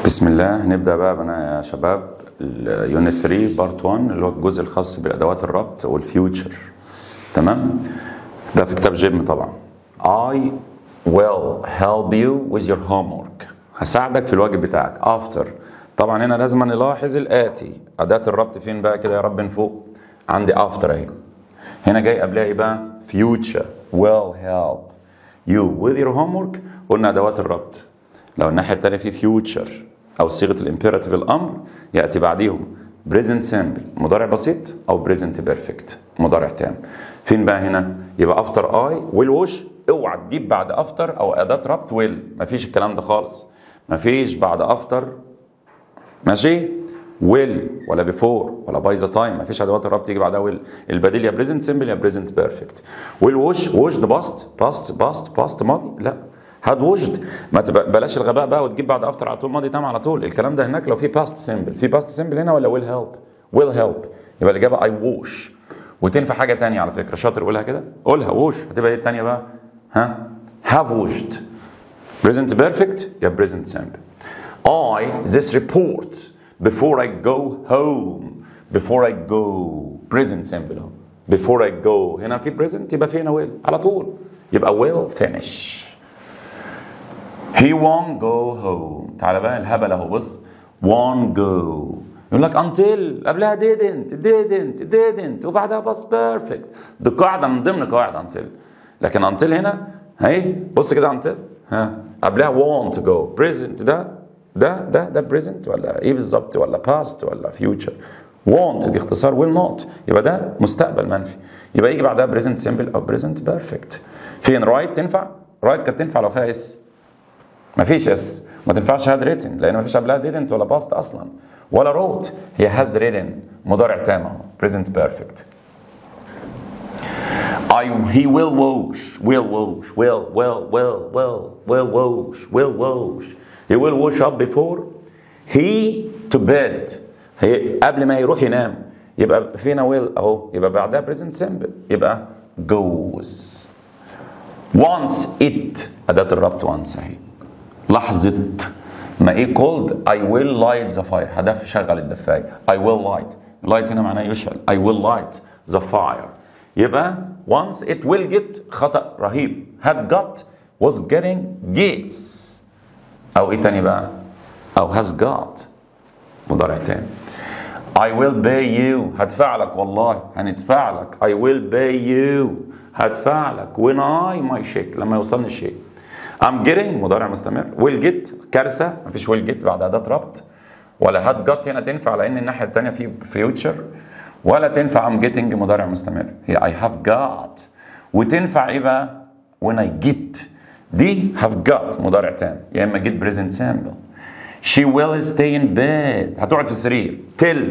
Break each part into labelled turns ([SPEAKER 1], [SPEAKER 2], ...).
[SPEAKER 1] بسم الله نبدا بقى بنا يا شباب اليونت 3 بارت 1 اللي هو الجزء الخاص بالادوات الربط والفيوتشر تمام ده في كتاب جيم طبعا I will help you with your homework هساعدك في الواجب بتاعك after طبعا هنا لازم نلاحظ الاتي اداه الربط فين بقى كده يا رب من فوق عندي after اهي هنا جاي قبلها ايه بقى future will help you with your homework قلنا ادوات الربط لو الناحيه الثانيه في future او صيغه الامبيراتيف الامر ياتي بعديهم present simple مضارع بسيط او present perfect مضارع تام فين بقى هنا يبقى after I will wash اوعى تجيب بعد after او اداه ربط will مفيش الكلام ده خالص مفيش بعد after ماشي will ولا before ولا by the time مفيش ادوات الربط تيجي بعدها will البديل يا present simple يا present perfect will wash washed past past past past ماضي لا هاد وجد ما تبقى بلاش الغباء بقى وتجيب بعد افتر على طول ماضي تام على طول الكلام ده هناك لو في باست سيمبل في باست سيمبل هنا ولا ويل هيلب ويل هيلب يبقى الاجابه اي ووش وتنفع حاجه تانية على فكره شاطر قولها كده قولها ووش هتبقى ايه الثانيه بقى ها هاف ووشد present perfect يا present simple I this report before I go home before I go present simple اهو before I go هنا في present يبقى في هنا will على طول يبقى will finish He won't go home تعالى بقى الهبل اهو بص won't go يقول لك until قبلها didn't didn't didn't وبعدها بس perfect دي قاعدة من ضمن قواعد until لكن until هنا اهي بص كده until ها قبلها won't go present ده ده ده ده present ولا ايه بالظبط ولا past ولا future won't دي اختصار will not يبقى ده مستقبل منفي يبقى يجي بعدها present simple او present perfect فين right تنفع right كانت تنفع لو فيها اس ما فيش اس ما تنفعش هاد ريتن لان ما فيش قبلها didn't ولا باست اصلا ولا wrote هي هاز ريتن مضارع تام اهو present perfect I he will wash will wash will will will will will wash will wash he will wash up before he to bed هي قبل ما يروح ينام يبقى فينا will اهو يبقى بعدها present simple يبقى goes once it اداه الربط once اهي لحظة ما ايه cold I will light the fire هدف شغل الدفاية I will light light هنا معناه يشعل I will light the fire يبقى once it will get خطأ رهيب had got was getting gets أو ايه تاني بقى أو has got مضارع تاني I will pay you هدفع لك والله هندفع لك I will pay you هدفع لك when I my check لما يوصلني الشيء I'm getting مضارع مستمر will get كارثه مفيش will get بعد اداه ربط ولا had got هنا تنفع لان الناحيه الثانيه في future ولا تنفع I'm getting مضارع مستمر هي I have got وتنفع ايه بقى when I get دي have got مضارع تام يا اما get present simple she will stay in bed هتقعد في السرير till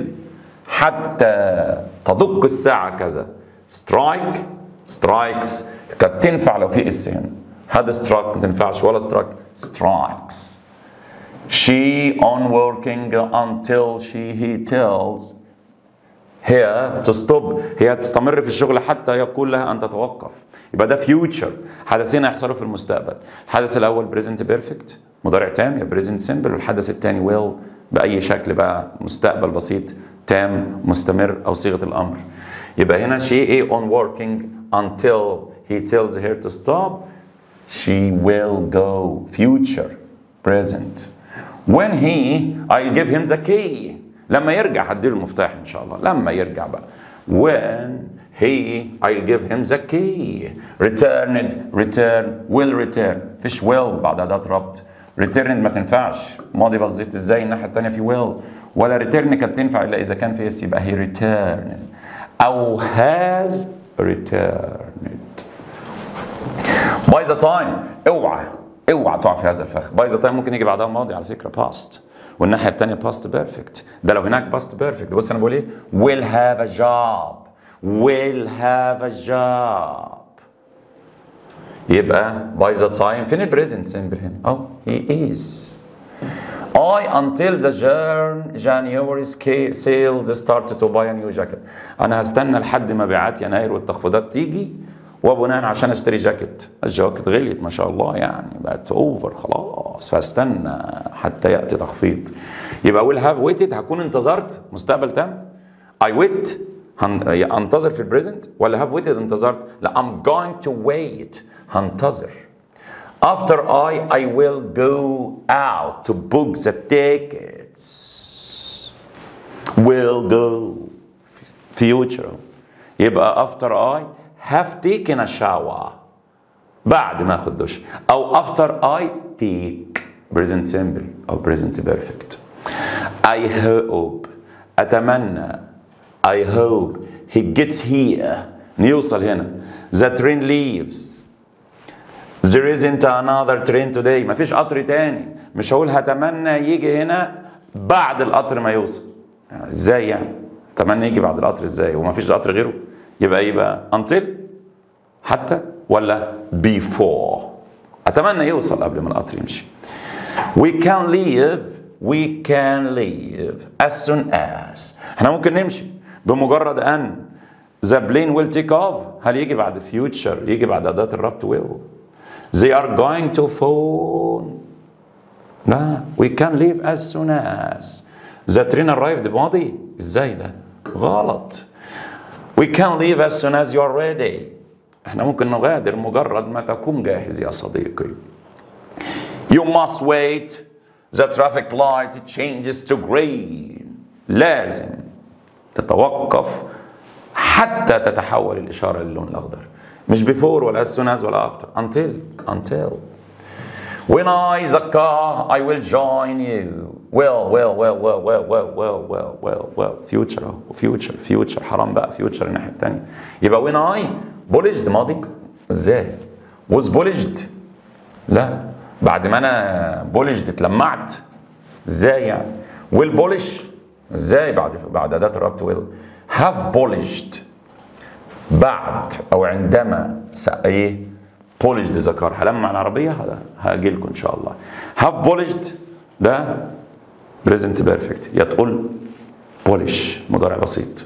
[SPEAKER 1] حتى تدق الساعه كذا strike strikes كانت تنفع لو في اس هنا هذا struck ما تنفعش ولا struck strikes she on working until she he tells هي to stop هي تستمر في الشغل حتى يقول لها ان تتوقف يبقى ده future حدثين هيحصلوا في المستقبل الحدث الاول present perfect مضارع تام يا present simple والحدث الثاني will باي شكل بقى مستقبل بسيط تام مستمر او صيغه الامر يبقى هنا she ايه on working until he tells her to stop she will go future present when he I give him the key لما يرجع هديله المفتاح ان شاء الله لما يرجع بقى when he I'll give him the key returned return will return فيش will بعد اداه ربط returned ما تنفعش ماضي بسيط ازاي الناحيه الثانيه في will ولا return كانت تنفع الا اذا كان في اس يبقى he returns او has returned باي ذا تايم اوعى اوعى تقع في هذا الفخ باي ذا تايم ممكن يجي بعدها ماضي على فكره باست والناحيه الثانيه باست بيرفكت ده لو هناك باست بيرفكت بص انا بقول ايه will have a job will have a job يبقى باي ذا تايم فين البريزنت سيمبل هنا اه he is I until the Jan January sales started to buy a new jacket انا هستنى لحد مبيعات يناير والتخفيضات تيجي وبناء عشان اشتري جاكيت الجواكت غليت ما شاء الله يعني بقت اوفر خلاص خلاص فاستنى حتى ياتي تخفيض يبقى will have waited هكون انتظرت مستقبل تام I wait هن... انتظر في البريزنت ولا have waited انتظرت لا I'm going to wait هنتظر after I I will go out to book the tickets will go future يبقى after I have taken a shower بعد ما اخد دش او after I take present simple او present perfect I hope اتمنى I hope he gets here نوصل هنا the train leaves there isn't another train today مفيش قطر تاني مش هقول هتمنى يجي هنا بعد القطر ما يوصل ازاي يعني اتمنى يجي بعد القطر ازاي ومفيش قطر غيره يبقى ايه بقى until حتى ولا before اتمنى يوصل قبل ما القطر يمشي we can leave we can leave as soon as احنا ممكن نمشي بمجرد ان the plane will take off هل يجي بعد future يجي بعد اداه الربط will they are going to phone لا we can leave as soon as the train arrived ماضي ازاي ده غلط we can leave as soon as you're ready احنا ممكن نغادر مجرد ما تكون جاهز يا صديقي you must wait the traffic light changes to green لازم تتوقف حتى تتحول الإشارة للون الأخضر مش before ولا as soon as ولا after until until when I the car I will join you well well well well well well well well well well future اهو future future حرام بقى future الناحية التانية يبقى when I polished ماضي ازاي was polished لا بعد ما انا بولشد اتلمعت ازاي يعني ويل بولش ازاي بعد بعد اداه الربط ويل هاف بولشد بعد او عندما س- ايه بولشد ذكر هلمع العربيه هاجي لكم ان شاء الله هاف بولشد ده بريزنت بيرفكت يا تقول بولش مضارع بسيط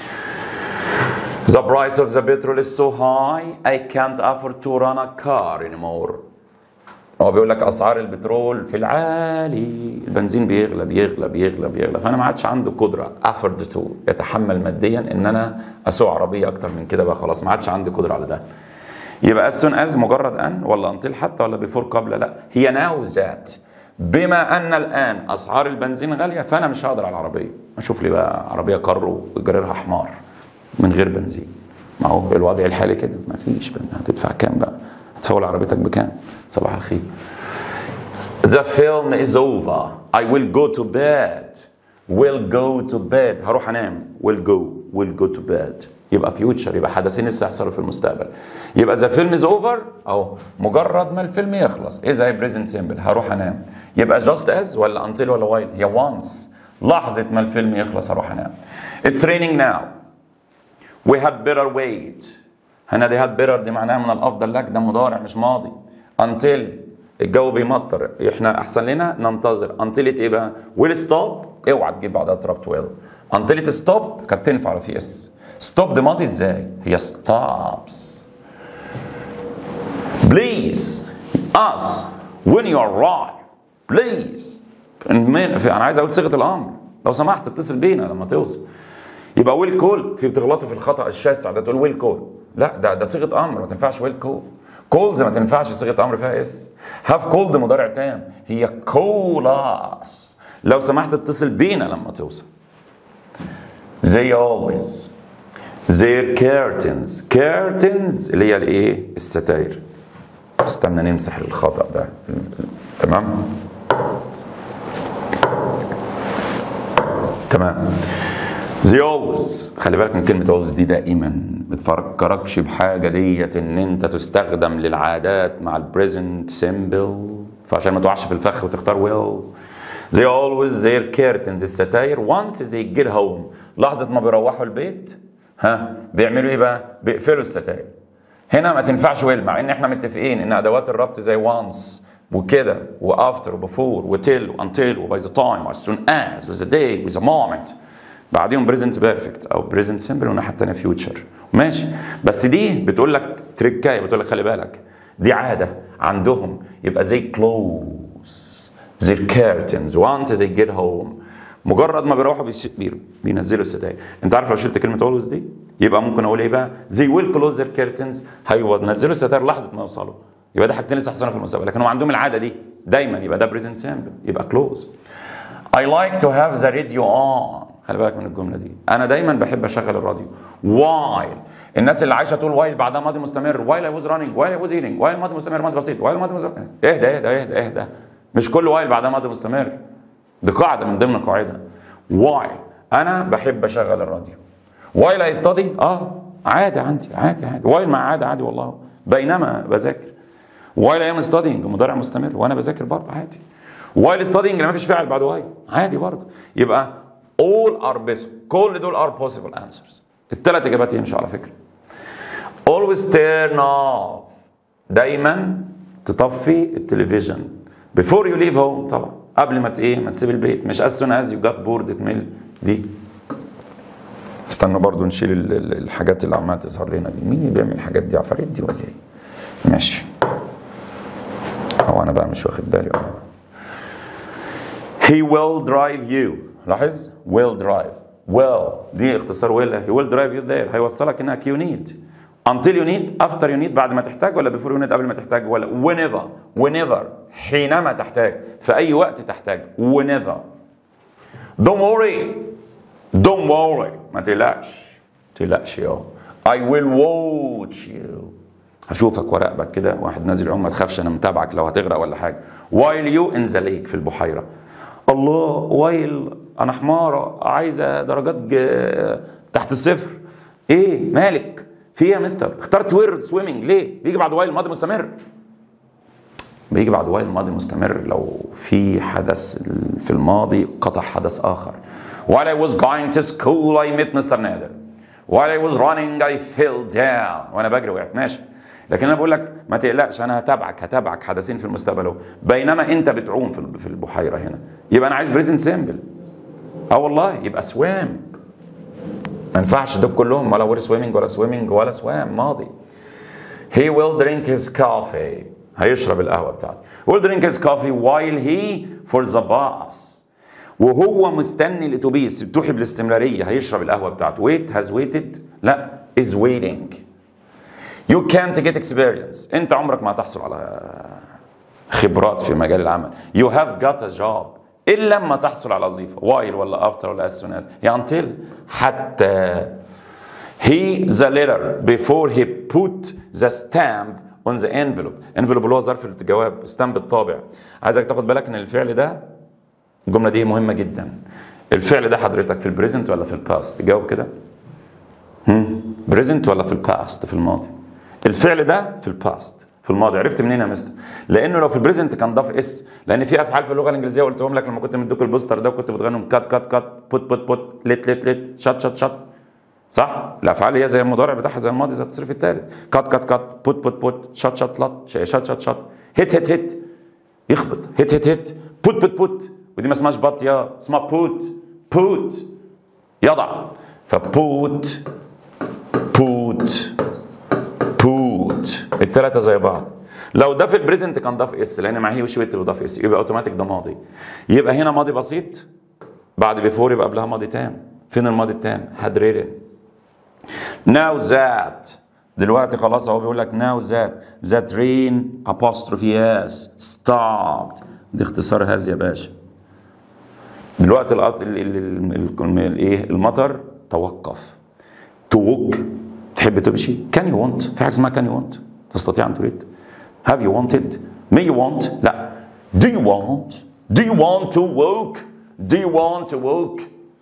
[SPEAKER 1] The price of the petrol is so high I can't afford to run a car anymore هو بيقول لك اسعار البترول في العالي البنزين بيغلى بيغلى بيغلى بيغلى فانا ما عادش عنده قدره افورد تو يتحمل ماديا ان انا اسوق عربيه اكتر من كده بقى خلاص ما عادش عندي قدره على ده يبقى as soon as مجرد ان ولا انتل حتى ولا بيفور قبل لا هي ناو ذات بما ان الان اسعار البنزين غاليه فانا مش هقدر على العربيه اشوف لي بقى عربيه كارو وجريرها حمار من غير بنزين ما هو الوضع الحالي كده ما فيش بقى. هتدفع كام بقى هتفول عربيتك بكام صباح الخير The film is over. I will go to bed. Will go to bed. هروح انام. Will go. Will go to bed. يبقى future يبقى حدثين لسه هيحصلوا في المستقبل. يبقى the film is over اهو مجرد ما الفيلم يخلص. اذا هي present simple هروح انام. يبقى just as ولا until ولا while؟ هي once. لحظة ما الفيلم يخلص هروح انام. It's raining now. We had better wait. هنا دي had better دي معناها من الافضل لك ده مضارع مش ماضي. Until الجو بيمطر احنا احسن لنا ننتظر until it ايه بقى؟ will stop اوعى تجيب بعدها ترابط will. until it stop كانت تنفع على في اس. stop دي ماضي ازاي؟ هي stops. please us when you arrive please المين- في- انا عايز اقول صيغه الامر لو سمحت اتصل بينا لما توصل يبقى ويل كول في بتغلطوا في الخطا الشاسع ده تقول ويل كول لا ده ده صيغه امر ما تنفعش ويل كول كولز ما تنفعش صيغه امر فيها اس هاف كولد مضارع تام هي كولاس لو سمحت اتصل بينا لما توصل زي always their curtains curtains اللي هي الايه الستاير استنى نمسح الخطا ده تمام تمام زي always خلي بالك من كلمة always دي دائما بتفكركش بحاجة ديت ان انت تستخدم للعادات مع البريزنت سيمبل فعشان ما تقعش في الفخ وتختار will they always their curtains الستاير once they get home لحظة ما بيروحوا البيت ها بيعملوا ايه بقى؟ بيقفلوا الستاير هنا ما تنفعش ويل مع ان احنا متفقين ان ادوات الربط زي once وكده وافتر وبفور وتل وانتل وباي ذا تايم as soon as with the day with the moment بعديهم بريزنت بيرفكت او بريزنت سمبل والناحيه الثانيه فيوتشر ماشي بس دي بتقول لك تريكايه بتقول لك خلي بالك دي عاده عندهم يبقى زي close their curtains once they get home مجرد ما بيروحوا بيش- بي- بينزلوا الستاير انت عارف لو شلت كلمه always دي يبقى ممكن اقول ايه بقى they will close their curtains هينزلوا الستاير لحظه ما يوصلوا يبقى ده حاجتين لسه هيحصلوا في المستقبل لكن هم عندهم العاده دي دايما يبقى ده present simple يبقى close I like to have the radio on خلي بالك من الجمله دي انا دايما بحب اشغل الراديو while الناس اللي عايشه طول while بعدها ماضي مستمر while I was running while I was eating while ماضي مستمر ماضي بسيط while ماضي مستمر اهدى اهدى اهدى اهدى مش كل while بعدها ماضي مستمر دي قاعده من ضمن قواعدها while انا بحب اشغل الراديو while I study اه عادي عندي عادي عادي while مع عادي عادي والله بينما بذاكر while I am studying مضارع مستمر وانا بذاكر برضه عادي while studying لما فيش فعل بعد while عادي برضه يبقى all are possible كل دول are possible answers الثلاث اجابات يمشوا على فكره always turn off دايما تطفي التلفزيون before you leave home طبعا قبل ما ت- ايه ما تسيب البيت مش as soon as you got bored تمل دي استنى برضو نشيل ال- ال- الحاجات اللي عماله تظهر لنا دي مين اللي بيعمل الحاجات دي عفاريت دي ولا ايه ماشي هو انا بقى مش واخد بالي ولا He will drive you لاحظ will drive will دي اختصار will he will drive you there هيوصلك هناك you need until you need after you need بعد ما تحتاج ولا before you need قبل ما تحتاج ولا whenever whenever حينما تحتاج في اي وقت تحتاج whenever don't worry don't worry ما تقلقش ما تقلقش يا I will watch you هشوفك وراقبك كده واحد نازل يعوم ما تخافش انا متابعك لو هتغرق ولا حاجه while you in the lake في البحيره الله while انا حماره عايزه درجات ج- تحت الصفر ايه مالك في ايه يا مستر اخترت ويرد سويمنج ليه بيجي بعد while ماضي مستمر بيجي بعد while ماضي مستمر لو في حدث في الماضي قطع حدث اخر while I was going to school I met Mr. نادر while I was running I fell down وانا بجري وقعت ماشي لكن انا بقول لك ما تقلقش انا هتابعك هتابعك حدثين في المستقبل اهو بينما انت بتعوم في في البحيره هنا يبقى انا عايز بريزنت سيمبل اه والله يبقى سوام ما ينفعش دول كلهم ولا وير سويمنج ولا سويمنج ولا سوام ماضي He will drink his coffee هيشرب القهوة بتاعته will drink his coffee while he for the bus وهو مستني الاتوبيس بتوحي بالاستمرارية هيشرب القهوة بتاعته wait has waited لا is waiting you can't get experience انت عمرك ما هتحصل على خبرات في مجال العمل you have got a job الا لما تحصل على وظيفه while ولا after ولا as soon as يعني until حتى he the letter before he put the stamp on the envelope envelope اللي هو ظرف الجواب ستامب الطابع عايزك تاخد بالك ان الفعل ده الجمله دي مهمه جدا الفعل ده حضرتك في البريزنت ولا في الباست جاوب كده بريزنت ولا في الباست في الماضي الفعل ده في الباست في الماضي عرفت منين يا مستر لانه لو في البريزنت كان ضاف اس لان في افعال في اللغه الانجليزيه قلتهم لك لما كنت مديك البوستر ده وكنت بتغنوا كات كات كات بوت بوت بوت ليت ليت ليت شات شات شات صح الافعال هي زي المضارع بتاعها زي الماضي زي التصريف الثالث كات كات كات بوت بوت بوت شات شات لات شات شات شات هيت هيت هيت يخبط هيت هيت هيت بوت بوت بوت ودي ما اسمهاش بط يا اسمها بوت بوت يضع فبوت بوت بوت الثلاثه زي بعض لو ده في البريزنت كان ضاف اس لان معاه وش ويت ضاف اس يبقى اوتوماتيك ده ماضي يبقى هنا ماضي بسيط بعد بيفور يبقى قبلها ماضي تام فين الماضي التام had written now that دلوقتي خلاص هو بيقول لك now that that rain apostrophe yes stopped دي اختصار هذا يا باشا دلوقتي الأط- ال- ال- ال- ال- الايه المطر توقف to walk تحب تمشي can you want في حاجه اسمها can you want تستطيع ان تريد have you wanted may you want لا do you want do you want to walk do you want to walk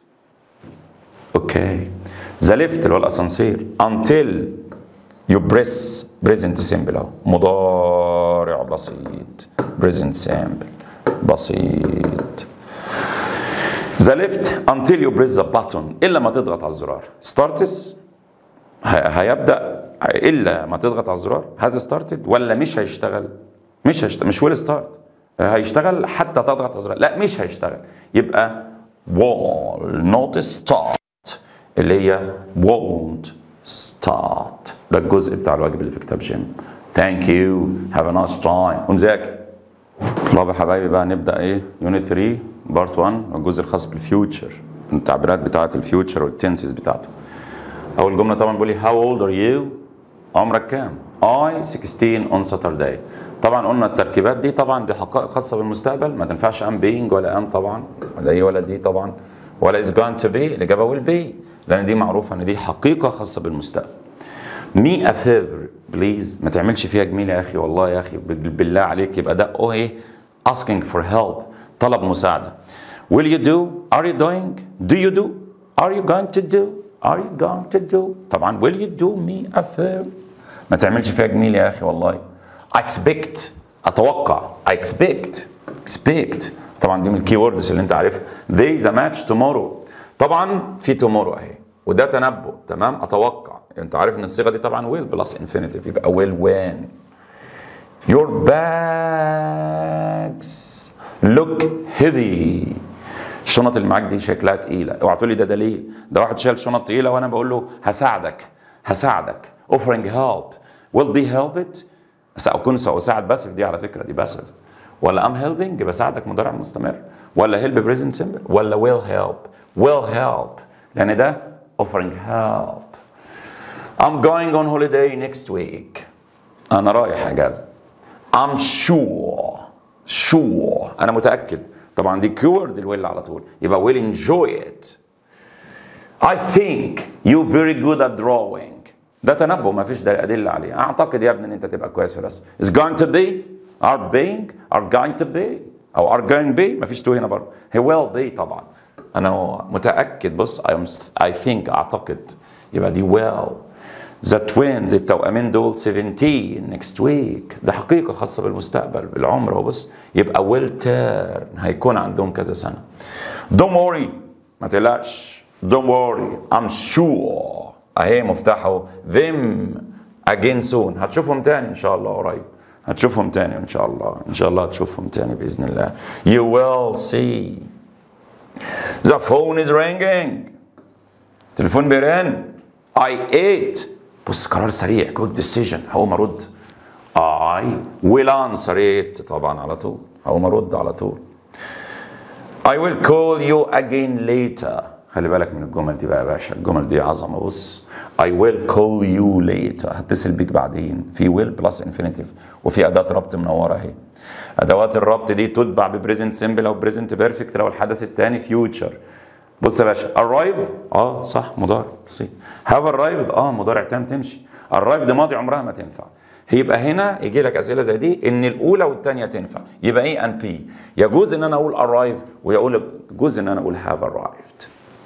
[SPEAKER 1] اوكي ذا ليفت اللي هو الاسانسير until you press present simple اهو مضارع بسيط present simple بسيط ذا ليفت until you press the button الا ما تضغط على الزرار starts ه- هيبدا الا ما تضغط على الزرار هذا ستارتد ولا مش هيشتغل مش هيشتغل مش ويل ستارت هيشتغل حتى تضغط على الزرار لا مش هيشتغل يبقى will not start اللي هي won't start ده الجزء بتاع الواجب اللي في كتاب جيم ثانك يو هاف ا نايس تايم ونذاكر طلاب يا حبايبي بقى نبدا ايه يونت 3 بارت 1 الجزء الخاص بالفيوتشر التعبيرات بتاعه الفيوتشر والتنسز بتاعته اول جمله طبعا بيقول لي هاو اولد ار يو عمرك كام I 16 on Saturday طبعا قلنا التركيبات دي طبعا دي حقائق خاصه بالمستقبل ما تنفعش ام being ولا ام طبعا ولا ايه ولا دي طبعا ولا is going to be الاجابه will be لان دي معروفه ان دي حقيقه خاصه بالمستقبل مي ا فيفر بليز ما تعملش فيها جميل يا اخي والله يا اخي بالله عليك يبقى ده او ايه asking for help طلب مساعده will you do are you doing do you do are you going to do are you going to do طبعا will you do me a favor ما تعملش فيها جميل يا اخي والله I expect اتوقع I expect expect طبعا دي من الكي ووردز اللي انت عارفها there is a match tomorrow طبعا في tomorrow اهي وده تنبؤ تمام اتوقع انت عارف ان الصيغه دي طبعا will بلس infinitive يبقى will when your bags look heavy الشنط اللي معاك دي شكلها تقيله اوعى تقول لي ده دليل ده واحد شايل شنط تقيله وانا بقول له هساعدك هساعدك offering help will be helped سأكون سأساعد بس دي على فكرة دي بس ولا I'm helping بساعدك مضارع مستمر ولا help present simple ولا will help will help لأن ده offering help I'm going on holiday next week أنا رايح أجازة I'm sure sure أنا متأكد طبعا دي keyword الويل على طول يبقى will enjoy it I think you very good at drawing ده تنبؤ ما فيش ادله عليه اعتقد يا ابني ان انت تبقى كويس في الرسم is going to be are being are going to be او are going to be ما فيش تو هنا برضه he will be طبعا انا متاكد بص I, am, I think اعتقد يبقى دي will the twins التوأمين دول 17 next week ده حقيقة خاصة بالمستقبل بالعمر وبص يبقى will turn هيكون عندهم كذا سنة don't worry ما تقلقش don't worry I'm sure اهي مفتاحه them again soon هتشوفهم تاني ان شاء الله قريب هتشوفهم تاني ان شاء الله ان شاء الله هتشوفهم تاني باذن الله you will see the phone is ringing تليفون بيرن I ate بص قرار سريع good decision هقوم ارد I will answer it طبعا على طول هقوم ارد على طول I will call you again later خلي بالك من الجمل دي بقى يا باشا الجمل دي عظمه بص I will call you later هتصل بيك بعدين في will بلس infinitive وفي اداه ربط منوره اهي ادوات الربط دي تتبع ببريزنت سيمبل او بريزنت بيرفكت لو الحدث الثاني فيوتشر بص يا باشا arrive اه صح مضارع بسيط have arrived اه مضارع تام تمشي arrived ماضي عمرها ما تنفع يبقى هنا يجي لك اسئله زي دي ان الاولى والثانيه تنفع يبقى ايه ان بي يجوز ان انا اقول arrive ويقول يجوز ان انا اقول have arrived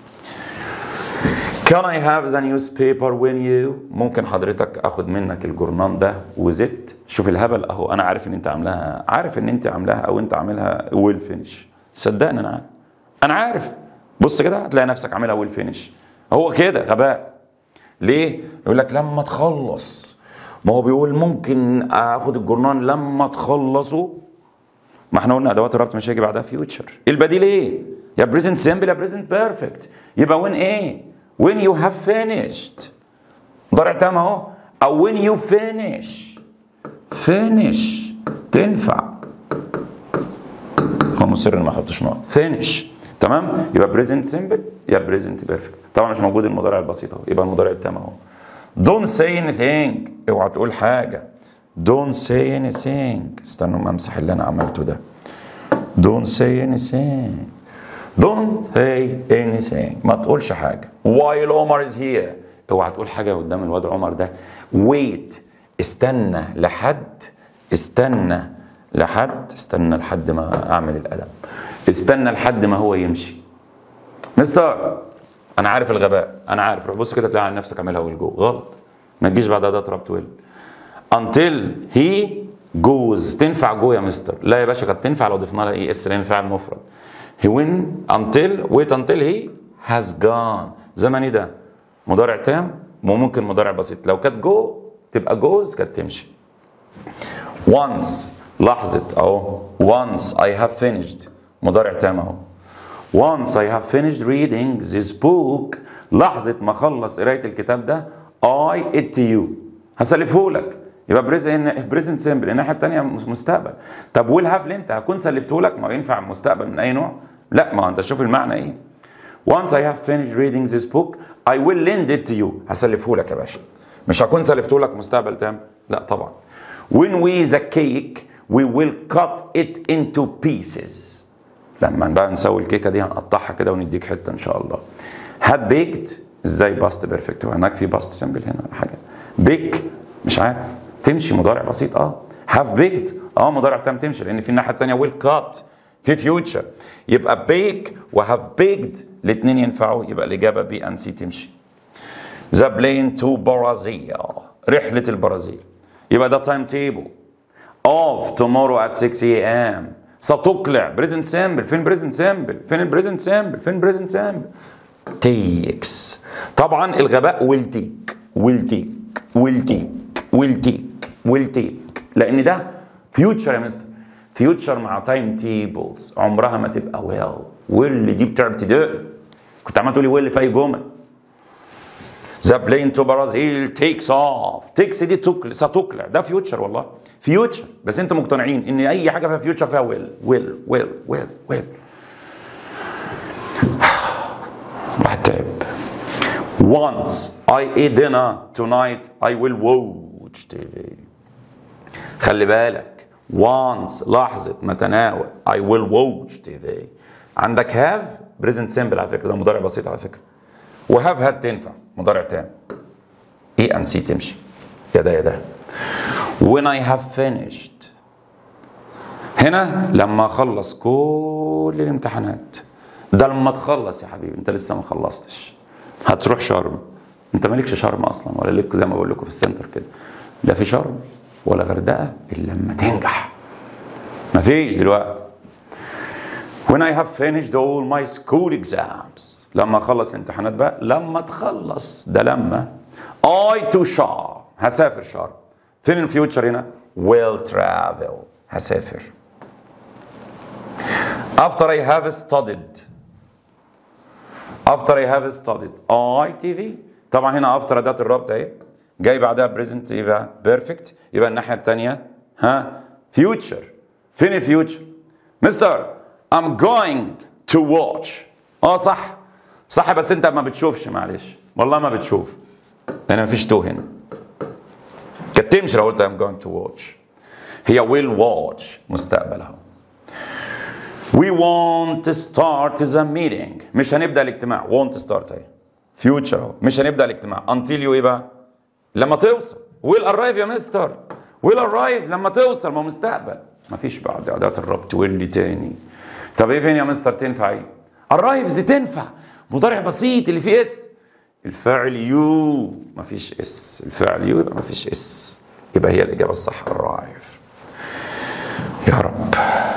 [SPEAKER 1] Can I have the newspaper when you ممكن حضرتك اخد منك الجورنان ده وزدت شوف الهبل اهو انا عارف ان انت عاملاها عارف ان انت عاملاها او انت عاملها ويل فينش صدقني انا عارف انا عارف بص كده هتلاقي نفسك عاملها ويل فينش هو كده غباء ليه يقول لك لما تخلص ما هو بيقول ممكن اخد الجورنان لما تخلصوا ما احنا قلنا ادوات الربط مش هيجي بعدها فيوتشر البديل ايه يا بريزنت سيمبل يا بريزنت بيرفكت يبقى وين ايه when you have finished ضرع تام اهو او when you finish finish تنفع هو مصر ما احطش نقط finish تمام يبقى present simple يا present perfect طبعا مش موجود المضارع البسيط اهو يبقى المضارع التام اهو don't say anything اوعى تقول حاجه don't say anything استنوا ما امسح اللي انا عملته ده don't say anything Don't say anything ما تقولش حاجة while Omar is here اوعى تقول حاجة قدام الواد عمر ده wait استنى لحد استنى لحد استنى لحد ما اعمل القلم استنى لحد ما هو يمشي مستر انا عارف الغباء انا عارف روح بص كده تلاقي على نفسك عاملها ويل جو غلط ما تجيش بعد اداه ربط ويل until he goes تنفع جو يا مستر لا يا باشا كانت تنفع لو ضفنا لها اي اس لان فعل مفرد he win until wait until he has gone زمني ده مضارع تام وممكن مضارع بسيط لو كانت جو تبقى جوز كانت تمشي once لحظة اهو once I have finished مضارع تام اهو once I have finished reading this book لحظة ما اخلص قراية الكتاب ده I it to you هسلفه لك يبقى بريزنت سيمبل الناحيه الثانيه مستقبل طب ويل هاف انت هكون سلفته لك ما ينفع مستقبل من اي نوع لا ما انت شوف المعنى ايه once I have finished reading this book I will lend it to you هسلفه لك يا باشا مش هكون سلفته لك مستقبل تام لا طبعا when we the cake we will cut it into pieces لما بقى نسوي الكيكه دي هنقطعها كده ونديك حته ان شاء الله هات بيكت ازاي باست بيرفكت هناك في باست سيمبل هنا ولا حاجه بيك مش عارف تمشي مضارع بسيط اه هاف بيكت اه مضارع تام تمشي لان في الناحيه الثانيه ويل كات في فيوتشر يبقى بيك وهاف بيكد الاثنين ينفعوا يبقى الاجابه بي ان سي تمشي ذا بلين تو برازيل رحله البرازيل يبقى ده تايم تيبل اوف تومورو ات 6 اي ام ستقلع بريزنت سامبل فين بريزنت سامبل فين البريزنت سامبل فين بريزنت سامبل تيكس طبعا الغباء ويل تيك ويل تيك ويل تيك ويل تيك ويل تيك لان ده فيوتشر يا مستر فيوتشر مع تايم تيبلز عمرها ما تبقى ويل ويل دي بتعب تدق كنت عمال تقولي ويل في اي جمل ذا بلين تو برازيل تيكس اوف تيكس دي تقلع ستقلع ده فيوتشر والله فيوتشر بس انتوا مقتنعين ان اي حاجه فيها فيوتشر فيها ويل ويل ويل ويل ويل واحد تعب once I eat dinner tonight I will watch TV خلي بالك once لحظة متناول I will watch TV عندك have present simple على فكرة ده مضارع بسيط على فكرة وهاف هاد تنفع مضارع تام اي ان سي تمشي يا ده يا ده when I have finished هنا لما اخلص كل الامتحانات ده لما تخلص يا حبيبي انت لسه ما خلصتش هتروح شرم انت مالكش شرم اصلا ولا لك زي ما بقول لكم في السنتر كده لا في شرم ولا غردقه الا لما تنجح مفيش دلوقتي when I have finished all my school exams لما اخلص امتحانات بقى لما تخلص ده لما I to شرم هسافر شرم فين الفيوتشر هنا will travel هسافر after I have studied after I have studied I TV طبعا هنا after اداه الربط اهي جاي بعدها present يبقى perfect يبقى الناحيه الثانيه ها future فين الفيوتشر مستر I'm going to watch اه صح صح بس انت ما بتشوفش معلش والله ما بتشوف انا ما فيش تو هنا كانت تمشي لو قلت I'm going to watch هي will watch مستقبل اهو We want to start the meeting مش هنبدا الاجتماع want to start اهي future اهو مش هنبدا الاجتماع until you ايه بقى لما توصل will arrive يا مستر will arrive لما توصل ما مستقبل ما فيش بعد اداه الربط واللي تاني طب ايه فين يا مستر تنفع ايه arrives تنفع مضارع بسيط اللي فيه اس الفاعل يو ما فيش اس الفاعل يو يبقى ما فيش اس يبقى هي الاجابه الصح arrive يا رب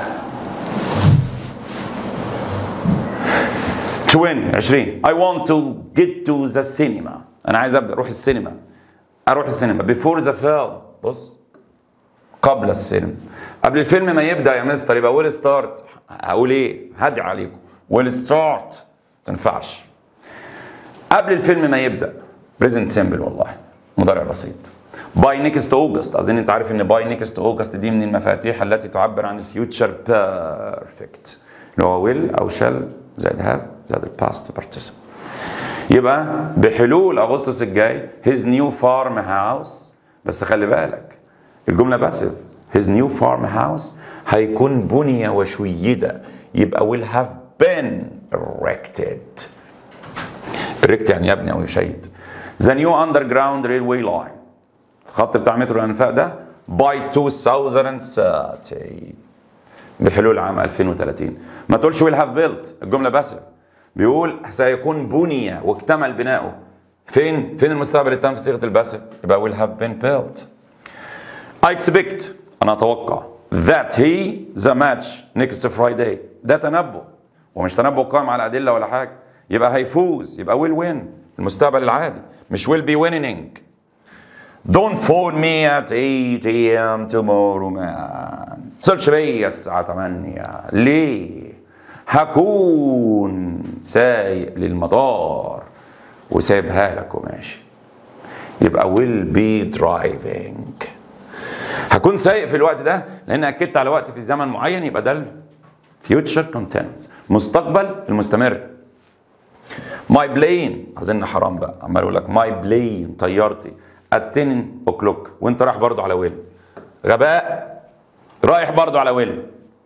[SPEAKER 1] 20 20 I want to get to the cinema انا عايز ابدا اروح السينما اروح السينما before the film بص قبل السينما قبل الفيلم ما يبدا يا مستر يبقى ويل ستارت هقول ايه هدعي عليكم ويل ستارت تنفعش قبل الفيلم ما يبدا بريزنت سيمبل والله مضارع بسيط باي نيكست اوجست اظن انت عارف ان باي نيكست اوجست دي من المفاتيح التي تعبر عن الفيوتشر بيرفكت اللي هو ويل او شال زائد هاف زائد الباست بارتيسيبل يبقى بحلول اغسطس الجاي هيز نيو فارم هاوس بس خلي بالك الجمله باسف هيز نيو فارم هاوس هيكون بني وشيد يبقى will have been erected erect يعني يبني او يشيد the new underground railway line الخط بتاع مترو الانفاق ده by 2030 بحلول عام 2030 ما تقولش will have built الجمله باسف بيقول سيكون بني واكتمل بناؤه فين فين المستقبل التام في صيغه الباسف يبقى will have been built I expect انا اتوقع that he the match next Friday ده تنبؤ ومش تنبؤ قائم على ادله ولا حاجه يبقى هيفوز يبقى will win المستقبل العادي مش will be winning Don't phone me at 8 a.m. tomorrow man اتصلش بيا الساعة 8 ليه؟ هكون سايق للمطار وسايبها لك وماشي يبقى will be driving هكون سايق في الوقت ده لان اكدت على وقت في زمن معين يبقى ده future continuous مستقبل المستمر ماي بلين اظن حرام بقى عمال اقول لك ماي بلين طيارتي at 10 o'clock وانت رايح برضو على ويل غباء رايح برضو على ويل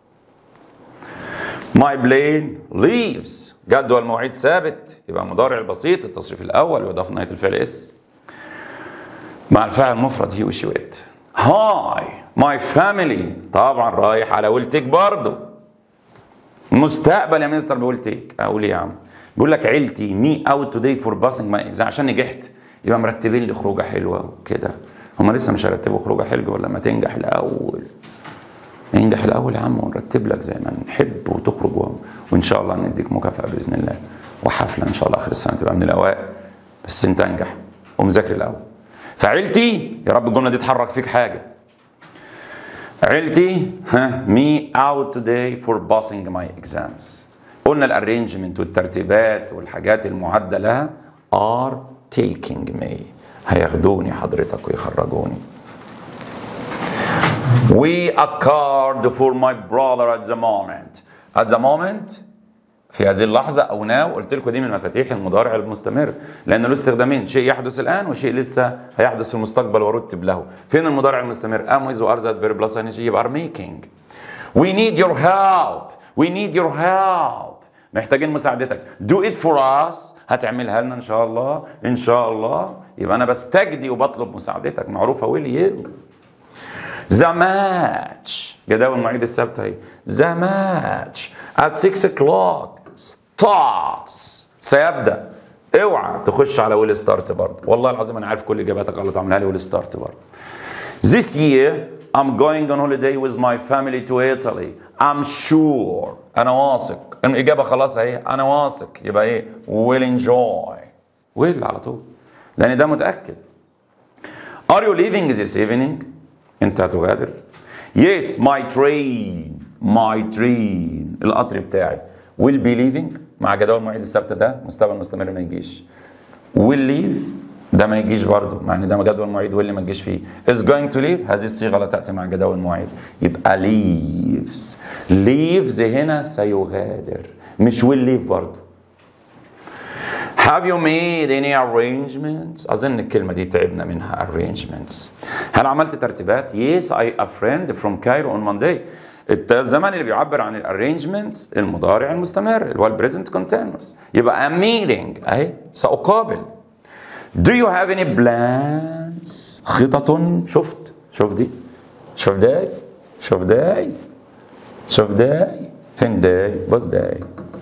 [SPEAKER 1] ماي بلين leaves جدول مواعيد ثابت يبقى المضارع البسيط التصريف الاول ويضاف نهايه الفعل اس مع الفاعل المفرد هي وشي ويت هاي ماي فاميلي طبعا رايح على ويل تيك برضه مستقبل يا مستر بيقول تيك اقول ايه يا عم بيقول لك عيلتي مي اوت توداي فور باسنج ماي اكزام عشان نجحت يبقى مرتبين لي خروجه حلوه وكده هم لسه مش هيرتبوا خروجه حلوه ولا ما تنجح الاول انجح الاول يا عم ونرتب لك زي ما نحب وتخرج و... وان شاء الله نديك مكافاه باذن الله وحفله ان شاء الله اخر السنه تبقى من الاوائل بس انت انجح ومذاكر الاول فعيلتي يا رب الجمله دي تحرك فيك حاجه عيلتي ها مي اوت توداي فور باسنج ماي اكزامز قلنا الارينجمنت والترتيبات والحاجات المعده لها ار تيكينج مي هياخدوني حضرتك ويخرجوني We a card for my brother at the moment. At the moment في هذه اللحظة أو ناو قلت لكم دي من مفاتيح المضارع المستمر لأن له استخدامين شيء يحدث الآن وشيء لسه هيحدث في المستقبل ورتب له. فين المضارع المستمر؟ am with or that verb plus ing يبقى are making. We need your help. We need your help. محتاجين مساعدتك. Do it for us. هتعملها لنا إن شاء الله. إن شاء الله. يبقى أنا بستجدي وبطلب مساعدتك. معروفة will you. The match جداول المواعيد الثابتة اهي The match at 6 o'clock starts سيبدأ اوعى تخش على ويل ستارت برضه والله العظيم انا عارف كل اجاباتك غلط اعملها لي ويل ستارت برضه This year I'm going on holiday with my family to Italy I'm sure انا واثق الاجابه خلاص اهي انا واثق يبقى ايه will enjoy will على طول لان ده متاكد Are you leaving this evening انت هتغادر Yes my train my train القطر بتاعي will be leaving مع جدول المواعيد الثابته ده مستقبل مستمر ما يجيش will leave ده ما يجيش برضه مع ان ده جدول مواعيد واللي ما تجيش فيه is going to leave هذه الصيغه لا تاتي مع جدول المواعيد يبقى leaves leaves هنا سيغادر مش will leave برضه Have you made any arrangements؟ أظن الكلمة دي تعبنا منها arrangements. هل عملت ترتيبات؟ Yes, I a friend from Cairo on Monday. الزمان اللي بيعبر عن الارينجمنتس المضارع المستمر اللي هو البريزنت كونتينوس يبقى a meeting اهي سأقابل. Do you have any plans؟ خطط شفت شوف دي شوف داي شوف داي شوف داي فين داي بص داي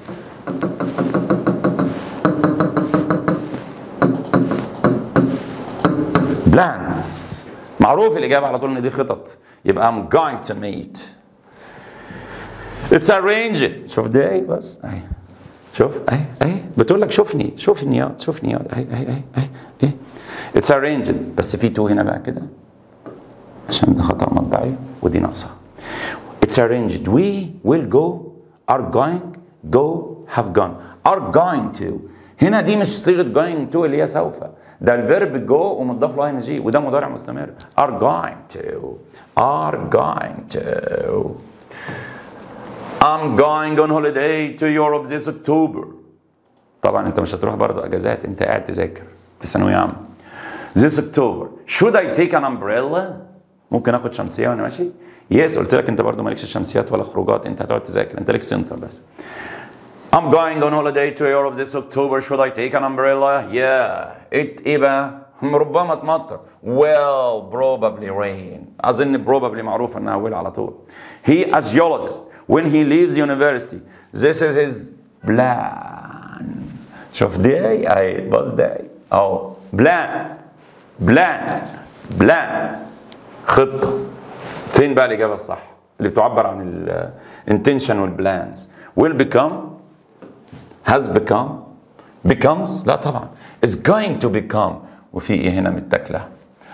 [SPEAKER 1] بلانز معروف الإجابة على طول إن دي خطط يبقى I'm going to meet It's arranged شوف ده بس أهي شوف أهي أهي بتقول لك شوفني شوفني يا شوفني يا أهي أهي أهي أهي أهي It's arranged بس في تو هنا بقى كده عشان ده خطأ مطبعي ودي ناقصة It's arranged we will go are going go have gone are going to هنا دي مش صيغه going to اللي هي سوف ده الفيرب جو ومضاف له جي وده مضارع مستمر are going to are going to I'm going on holiday to Europe this October طبعا انت مش هتروح برضه اجازات انت قاعد تذاكر في ثانويه عامه this October should I take an umbrella ممكن اخد شمسيه وانا ماشي يس قلت لك انت برضه مالكش شمسيات ولا خروجات انت هتقعد تذاكر انت لك سنتر بس I'm going on holiday to Europe this October. Should I take an umbrella? Yeah. It إيه بقى؟ ربما تمطر. Well, probably rain. أظن probably معروف إنها will على طول. He a geologist. When he leaves university. This is his plan. شوف داي أهي بص داي. أهو plan. plan. plan. خطة. فين بقى الإجابة الصح؟ اللي بتعبر عن ال intention والبلانز. will become has become becomes لا طبعا is going to become وفي ايه هنا متاكله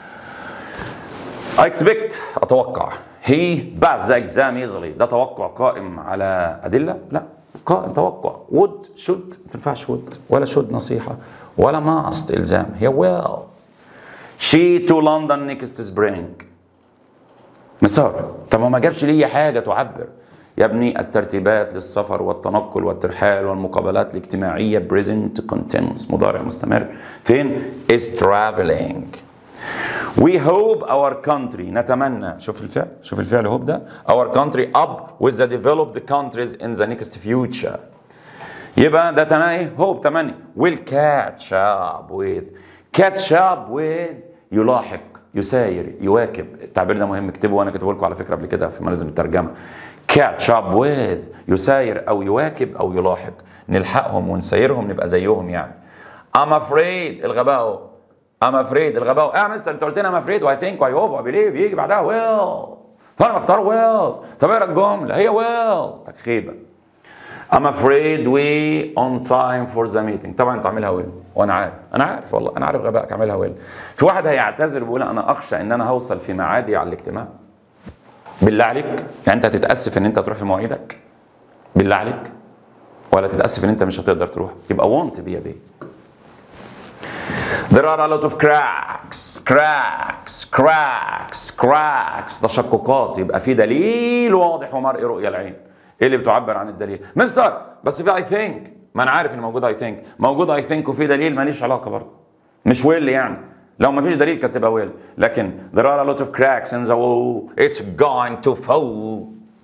[SPEAKER 1] I expect اتوقع he passed the exam easily ده توقع قائم على ادله لا قائم توقع would should ما تنفعش would ولا should نصيحه ولا must الزام هي will she to London next spring مسار طب هو ما جابش لي حاجه تعبر يا ابني الترتيبات للسفر والتنقل والترحال والمقابلات الاجتماعية present continuous مضارع مستمر فين is traveling We hope our country نتمنى شوف الفعل شوف الفعل hope ده our country up with the developed countries in the next future يبقى ده تمني ايه hope تمني will catch up with catch up with يلاحق يساير يواكب التعبير ده مهم اكتبه وانا كاتبه لكم على فكره قبل كده في ملازم الترجمه catch up with يساير او يواكب او يلاحق نلحقهم ونسايرهم نبقى زيهم يعني I'm afraid الغباء اهو I'm afraid الغباء اه مستر انت قلت لي I'm afraid و I think و I hope و I believe يجي بعدها will فانا بختار will طب اقرا الجمله هي will تخيبه I'm afraid we on time for the meeting طبعا انت عاملها ويل وانا عارف انا عارف والله انا عارف غبائك عاملها ويل في واحد هيعتذر بيقول انا اخشى ان انا هوصل في ميعادي على الاجتماع بالله عليك يعني انت هتتاسف ان انت تروح في مواعيدك بالله عليك ولا تتاسف ان انت مش هتقدر تروح يبقى want be a bee There are a lot of cracks cracks cracks cracks تشققات يبقى في دليل واضح ومرئي رؤية العين ايه اللي بتعبر عن الدليل مستر بس في اي ثينك ما انا عارف ان موجود اي ثينك موجود اي ثينك وفي دليل ماليش علاقه برضه مش ويل يعني لو ما فيش دليل كانت تبقى ويل لكن there are a lot of cracks in the wall it's going to fall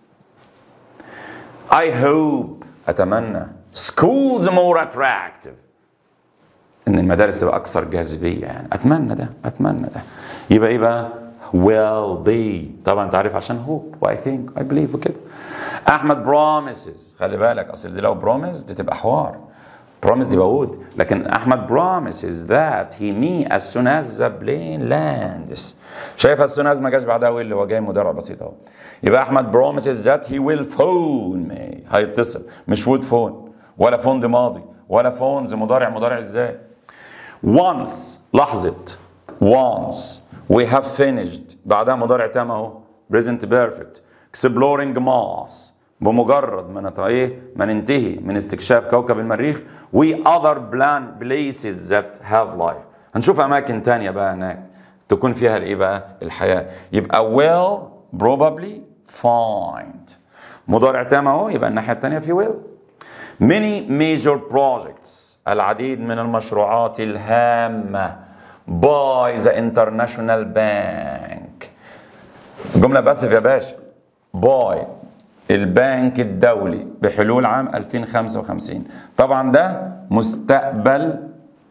[SPEAKER 1] I hope اتمنى schools more attractive ان المدارس تبقى اكثر جاذبيه يعني اتمنى ده اتمنى ده يبقى ايه بقى will be طبعا انت عارف عشان hope و I think I believe وكده احمد promises خلي بالك اصل دي لو promise دي تبقى حوار promise دي بقول لكن احمد promises that he me as soon as the plane lands شايف as soon as ما جاش بعدها will هو جاي مضارع بسيط اهو يبقى احمد promises that he will phone me هيتصل مش would phone ولا phone دي ماضي ولا phones مضارع مضارع ازاي once لحظة once we have finished بعدها مضارع تام اهو present perfect exploring Mars بمجرد ما نت... ايه ما ننتهي من استكشاف كوكب المريخ we other plan places that have life هنشوف اماكن تانية بقى هناك تكون فيها الايه بقى الحياة يبقى will probably find مضارع تام اهو يبقى الناحية التانية في will many major projects العديد من المشروعات الهامة by the international bank جملة باسف يا باشا باي البنك الدولي بحلول عام 2055 طبعا ده مستقبل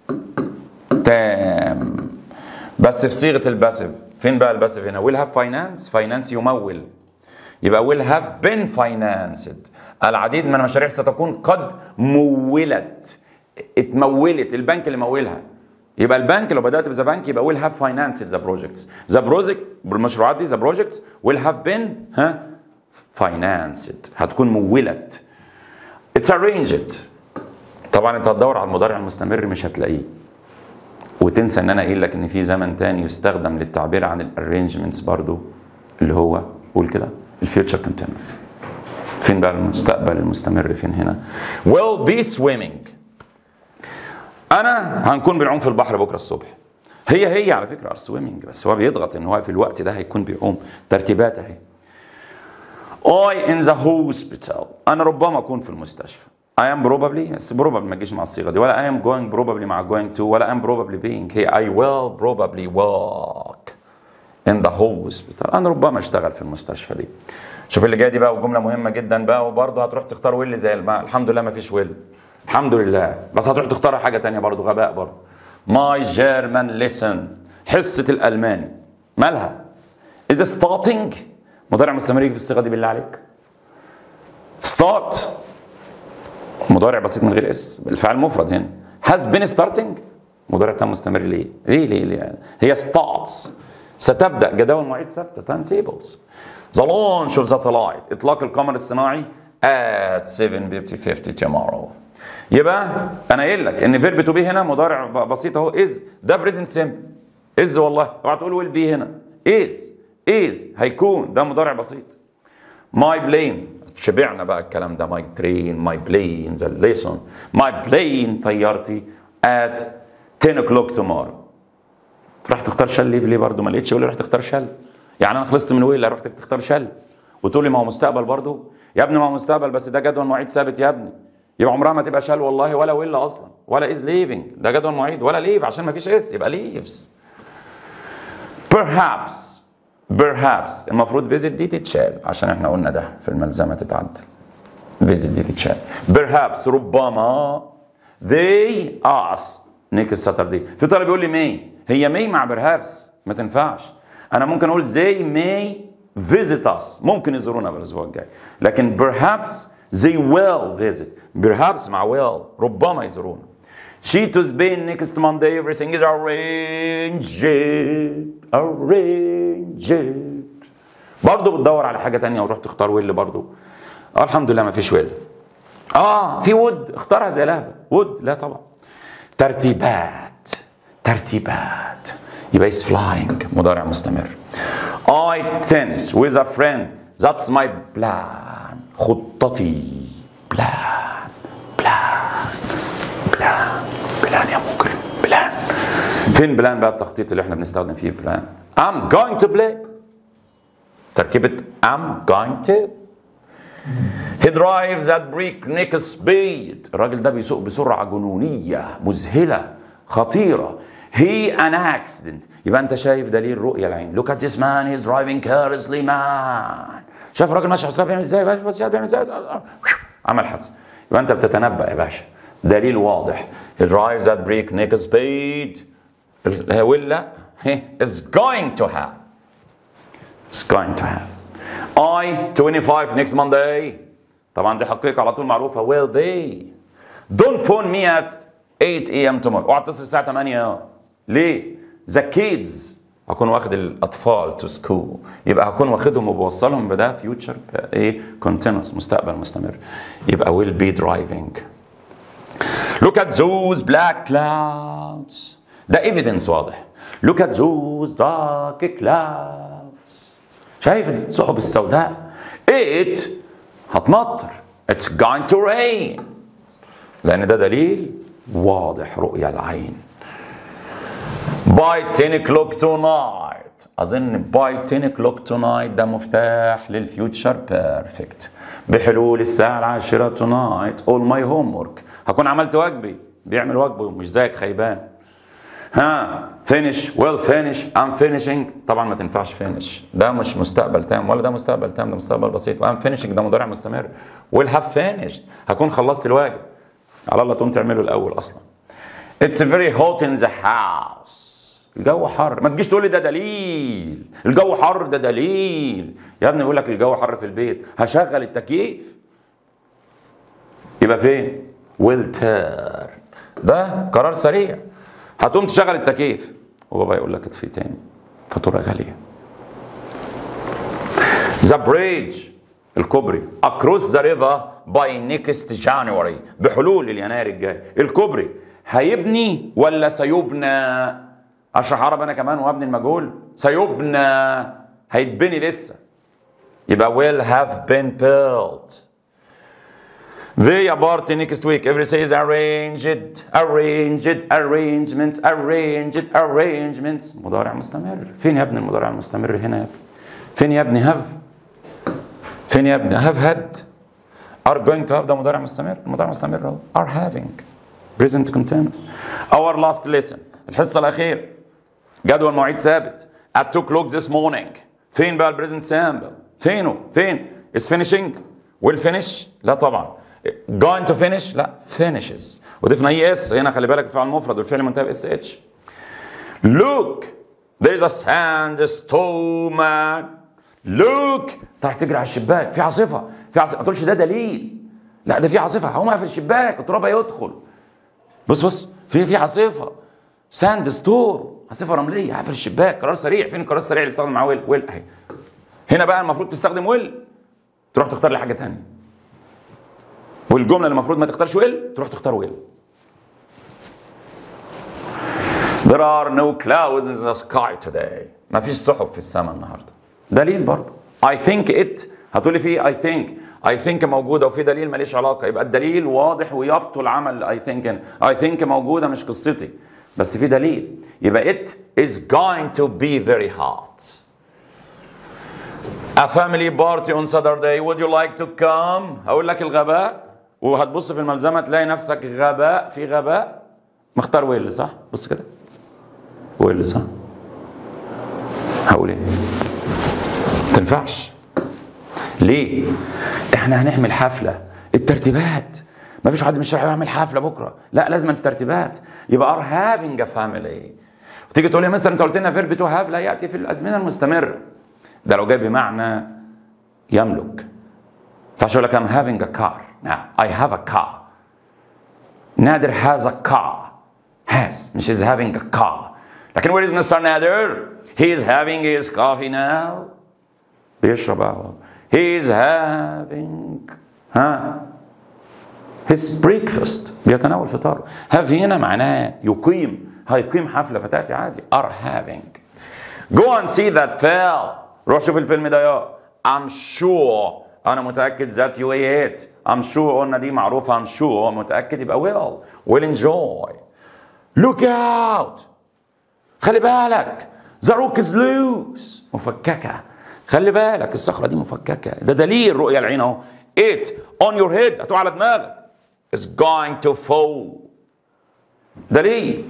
[SPEAKER 1] تام بس في صيغة الباسف فين بقى الباسف هنا will have finance finance يمول يبقى will have been financed العديد من المشاريع ستكون قد مولت اتمولت البنك اللي مولها يبقى البنك لو بدات بذا بنك يبقى will have financed the projects the project بالمشروعات دي the projects will have been ها financed هتكون مولت it's arranged طبعا انت هتدور على المضارع المستمر مش هتلاقيه وتنسى ان انا قايل لك ان في زمن تاني يستخدم للتعبير عن الارينجمنتس برضو اللي هو قول كده الفيوتشر كونتينوس فين بقى المستقبل المستمر فين هنا will be swimming انا هنكون بنعوم في البحر بكره الصبح هي هي على فكره ار سويمنج بس هو بيضغط ان هو في الوقت ده هيكون بيعوم ترتيبات اهي I in the hospital انا ربما اكون في المستشفى I am probably بس probably ما تجيش مع الصيغه دي ولا I am going probably مع going to ولا I am probably being هي I will probably walk in the hospital انا ربما اشتغل في المستشفى دي شوف اللي جاي دي بقى وجمله مهمه جدا بقى وبرضه هتروح تختار ويل زي الم... الحمد لله ما فيش ويل الحمد لله بس هتروح تختار حاجه تانية برضه غباء برضه ماي جيرمان ليسن حصه الالماني مالها اذا ستارتنج مضارع مستمر يجي في الصيغه دي بالله عليك ستارت مضارع بسيط من غير اس الفعل مفرد هنا has been starting مضارع تام مستمر ليه؟ ليه ليه ليه؟ هي starts ستبدا جداول مواعيد ثابته تايم تيبلز ذا لونش اوف ساتلايت اطلاق القمر الصناعي at 7:50 tomorrow يبقى انا قايل لك ان فيرب تو بي هنا مضارع بسيط اهو از ده بريزنت سيم از والله اوعى تقول ويل بي هنا از از هيكون ده مضارع بسيط ماي بلين شبعنا بقى الكلام ده ماي ترين ماي بلين ذا ليسون ماي بلين طيارتي at 10 o'clock tomorrow راح تختار شل ليف ليه برضه ما لقيتش يقول لي راح تختار شل يعني انا خلصت من ويل رحت تختار شل وتقول لي ما هو مستقبل برضه يا ابني ما هو مستقبل بس ده جدول مواعيد ثابت يا ابني يبقى عمرها ما تبقى شال والله ولا ويل اصلا ولا از ليفنج ده جدول مواعيد ولا ليف عشان ما فيش اس يبقى ليفز perhaps perhaps المفروض visit دي تتشال عشان احنا قلنا ده في الملزمه تتعدل visit دي تتشال perhaps ربما they us next Saturday في طالب يقول لي ماي هي ماي مع perhaps ما تنفعش انا ممكن اقول they may visit us ممكن يزورونا بالاسبوع الجاي لكن perhaps they will visit perhaps مع will ربما يزورونا She to Spain next Monday everything is arranged arranged برضه بتدور على حاجة تانية وتروح تختار ويل برضه اه الحمد لله ما فيش ويل اه في وود اختارها زي لهبة وود لا طبعا ترتيبات ترتيبات يبقى is flying مضارع مستمر I tennis with a friend that's my plan خطتي plan plan بلان بلان يا مجرم بلان فين بلان بقى التخطيط اللي احنا بنستخدم فيه بلان I'm going to play تركيبة I'm going to He drives at breakneck speed الراجل ده بيسوق بسرعة جنونية مذهلة خطيرة He an accident يبقى انت شايف دليل رؤية العين Look at this man he's driving carelessly man شايف الراجل ماشي على السرعة بيعمل ازاي بس بيعمل ازاي عمل حادثة يبقى انت بتتنبأ يا باشا دليل واضح he drives at breakneck speed ولا is going to have is going to have I 25 next Monday طبعا دي حقيقة على طول معروفة will be don't phone me at 8 a.m. tomorrow اوعى تتصل الساعة 8 ليه؟ the kids هكون واخد الأطفال to school يبقى هكون واخدهم وبوصلهم بده future ايه continuous مستقبل مستمر يبقى will be driving Look at those black clouds. ده evidence واضح. Look at those dark clouds. شايف السحب السوداء؟ It هتمطر. It's going to rain. لأن ده دليل واضح رؤية العين. By 10 o'clock tonight. أظن by 10 o'clock tonight ده مفتاح للفيوتشر بيرفكت. بحلول الساعة العاشرة tonight all my homework. هكون عملت واجبي بيعمل واجبه مش زيك خيبان ها فينش ويل فينش ام فينيشنج طبعا ما تنفعش فينش ده مش مستقبل تام ولا ده مستقبل تام ده مستقبل بسيط وام فينيشنج ده مضارع مستمر ويل هاف فينيش هكون خلصت الواجب على الله تقوم تعمله الاول اصلا It's very hot in the house الجو حر ما تجيش تقول لي ده دليل الجو حر ده دليل يا ابني بيقول لك الجو حر في البيت هشغل التكييف يبقى فين ويل تيرن ده قرار سريع هتقوم تشغل التكييف وبابا يقول لك اطفي تاني فاتوره غاليه ذا بريدج الكوبري اكروس ذا ريفر باي نيكست جانوري بحلول اليناير الجاي الكوبري هيبني ولا سيبنى اشرح عرب انا كمان وابني المجهول سيبنى هيتبني لسه يبقى will have been built They are party next week. Everything is arranged, arranged, arrangements, arranged, arrangements. مضارع مستمر. فين يا ابني المضارع المستمر هنا يا ابني؟ فين يا ابني have؟ فين يا ابني have had؟ are going to have ده مضارع مستمر. المضارع مستمر اهو. are having. present continuous. Our last lesson. الحصة الأخيرة. جدول مواعيد ثابت. At 2 o'clock this morning. فين بقى البريزنت سامبل؟ فينه؟ فين؟ is finishing؟ will finish؟ لا طبعا. going to finish لا finishes وضفنا اي اس هنا خلي بالك الفعل المفرد والفعل منتهى باس اتش look there is a sandstorm man look طلع تجري على الشباك في عاصفه في عاصفه ما تقولش ده دليل لا ده في عاصفه هقوم اقفل الشباك التراب هيدخل بص بص في في عاصفه ساند ستور عاصفه رمليه هقفل الشباك قرار سريع فين القرار السريع اللي بيستخدم معاه ويل ويل اهي هنا بقى المفروض تستخدم ويل تروح تختار لي حاجه ثانيه والجمله اللي المفروض ما تختارش ويل تروح تختار ويل There are no clouds in the sky today. ما فيش سحب في السماء النهارده. دليل برضه. I think it هتقولي في I think I think موجوده وفي دليل ماليش علاقه يبقى الدليل واضح ويبطل عمل I think I think موجوده مش قصتي بس في دليل يبقى it is going to be very hot. A family party on Saturday would you like to come اقول لك الغباء وهتبص في الملزمه تلاقي نفسك غباء في غباء مختار ويل صح بص كده ويل صح هقول ايه تنفعش ليه احنا هنعمل حفله الترتيبات ما فيش حد مش رايح يعمل حفله بكره لا لازم الترتيبات يبقى ار هافينج ا فاميلي وتيجي تقول لي مثلا انت قلت لنا فيرب تو هاف لا ياتي في الازمنه المستمره ده لو جاي بمعنى يملك فعشان اقول لك I'm having a car now I have a car نادر has a car has مش is having a car لكن where is Mr. نادر he is having his coffee now بيشرب قهوة he is having ها his breakfast بيتناول فطاره have هنا معناها يقيم هيقيم حفلة فتاتي عادي are having go and see that film روح شوف الفيلم ده يا I'm sure انا متاكد that you ate I'm sure قلنا دي معروفه I'm sure متاكد يبقى will will enjoy look out خلي بالك the rock is loose مفككه خلي بالك الصخره دي مفككه ده دليل رؤيه العين اهو it on your head هتقع على دماغك is going to fall دليل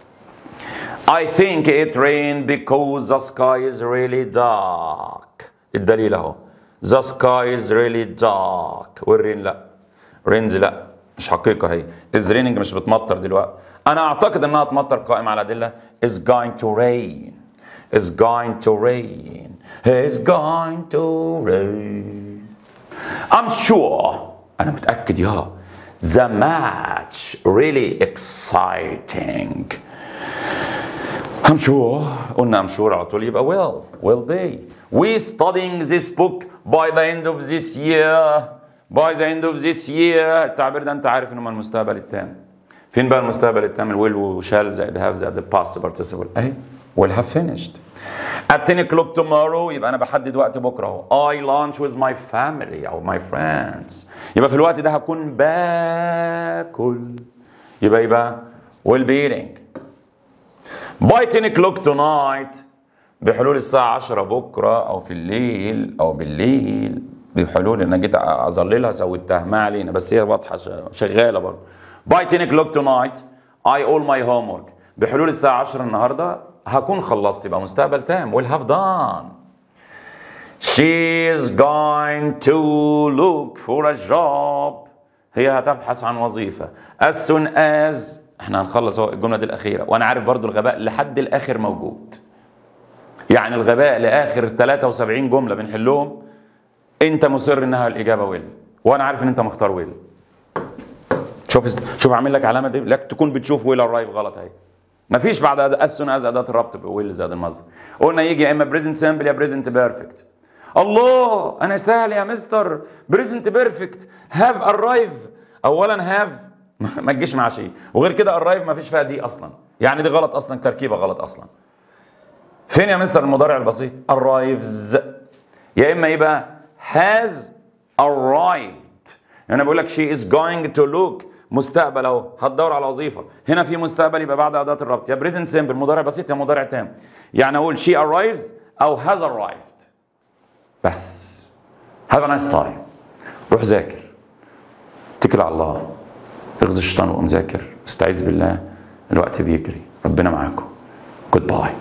[SPEAKER 1] I think it rained because the sky is really dark الدليل اهو The sky is really dark والرين لا رينز لا مش حقيقة هي is raining مش بتمطر دلوقتي أنا أعتقد إنها تمطر قائم على أدلة is going to rain is going to rain is going to rain I'm sure أنا متأكد يا the match really exciting I'm sure قلنا I'm sure على طول يبقى will will be we studying this book by the end of this year by the end of this year التعبير ده انت عارف انه من المستقبل التام فين بقى المستقبل التام الويل وشال زائد have زائد the past participle اهي will have finished at 10 o'clock tomorrow يبقى انا بحدد وقت بكره اهو I lunch with my family او my friends يبقى في الوقت ده هكون باكل يبقى يبقى will be eating by 10 o'clock tonight بحلول الساعة 10 بكرة أو في الليل أو بالليل بحلول إن أنا جيت أظللها سويتها ما علينا بس هي واضحة شغالة برضه by 10 o'clock tonight I all my homework بحلول الساعة 10 النهاردة هكون خلصت يبقى مستقبل تام will have done she is going to look for a job هي هتبحث عن وظيفة as soon as احنا هنخلص اهو الجملة دي الأخيرة وأنا عارف برضو الغباء لحد الآخر موجود يعني الغباء لاخر 73 جمله بنحلهم انت مصر انها الاجابه ويل وانا عارف ان انت مختار ويل شوف شوف عامل لك علامه دي لك تكون بتشوف ويل ارايف غلط اهي مفيش بعد اسون از اداه الربط بويل زائد المصدر قلنا يجي يا اما بريزنت سامبل يا بريزنت بيرفكت الله انا سهل يا مستر بريزنت بيرفكت هاف ارايف اولا هاف ما تجيش مع شيء وغير كده ارايف ما فيش فيها دي اصلا يعني دي غلط اصلا تركيبه غلط اصلا فين يا مستر المضارع البسيط arrives يا اما يبقى has arrived يعني بقول لك she is going to look مستقبل اهو هتدور على وظيفه هنا في مستقبل يبقى بعد اداه الربط يا بريزنت سيمبل مضارع بسيط يا مضارع تام يعني اقول she arrives او has arrived بس have a nice time روح ذاكر اتكل على الله اغزي الشيطان وقوم ذاكر استعيذ بالله الوقت بيجري ربنا معاكم جود باي